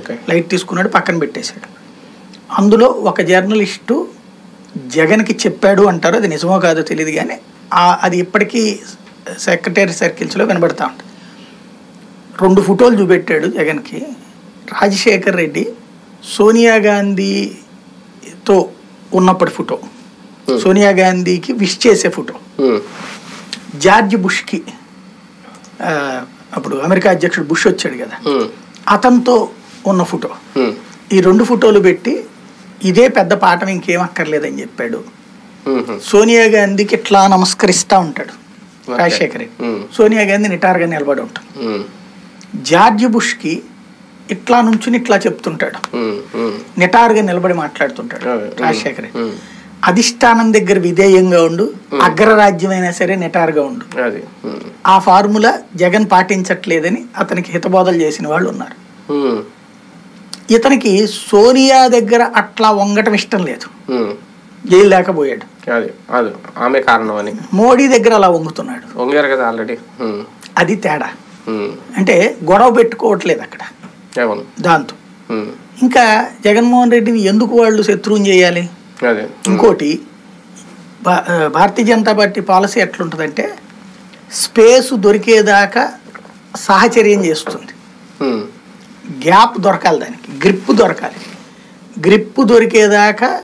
Okay light తీసుకున్నాడు పక్కన పెట్టేశాడు అందులో ఒక జర్నలిస్టు జగన్కి చెప్పాడు అంటారు అది నిజమో కాదో తెలియదు కానీ ఆ- అది ఇప్పటికీ సెక్రటరీ సర్కిల్స్లో వినబడతా ఉంటుంది రెండు ఫోటోలు చూపెట్టాడు జగన్కి రాజశేఖర్ రెడ్డి సోనియా గాంధీతో ఉన్నప్పటి ఫోటో సోనియా గాంధీకి విష్ చేసే ఫోటో ఉమ్, జార్జ్ బుష్కి ఆ, అప్పుడు అమెరికా అధ్యక్షుడు బుష్ వచ్చాడు కదా ఉమ్, అతనితో ఉన్న ఫోటో ఉమ్, ఈ రెండు ఫోటోలు పెట్టి ఇదే పెద్ద పాఠం ఇంకేం అక్కర్లేదని చెప్పాడు ఉమ్, సోనియా గాంధీకి ఇట్లా నమస్కరిస్తూ ఉంటాడు Okay. రాజశేఖర్ రెడ్డి. Hmm. సోనియా గాంధీ నిటారుగా నిలబడి ఉంటుంది ఉమ్, జార్జ్ బుష్కి ఇట్లా నుంచుని ఇట్లా చెప్తుంటాడు ఉమ్, ఉమ్, నిటారుగా నిలబడి మాట్లాడుతుంటాడు అదే. రాజశేఖర్ రెడ్డి. ఉమ్, అధిష్టానం దగ్గర విధేయంగా ఉండు అగ్రరాజ్యమైనా సరే నిటారుగా ఉండు అది ఉమ్, ఆ ఫార్ములా జగన్ పాటించట్లేదని అతనికి హితబోధలు చేసిన వాళ్ళు ఉన్నారు ఉమ్, ఇతనికి సోనియా దగ్గర అట్లా వంగటం ఇష్టం లేదు ఉమ్, జైలు లేకపోయాడు అది అది ఆమె కారణం అని మోడీ దగ్గర అలా వంగుతున్నాడు వంగారు కదా ఆల్రెడీ ఉమ్, అది తేడా ఉమ్, అంటే గొడవ పెట్టుకోవట్లేదు అక్కడ అవును దాంతో ఉమ్, ఇంకా జగన్మోహన్ రెడ్డిని ఎందుకు వాళ్ళు శత్రువుని చేయాలి అదే ఇంకోటి భా- ఆ, భారతీయ జనతా పార్టీ పాలసీ ఎట్లుంటుందంటే స్పేస్ దొరికేదాకా సాహచర్యం చేస్తుంది ఉమ్, గ్యాప్ దొరకాలి దానికి గ్రిప్ దొరకాలి గ్రిప్ దొరికేదాకా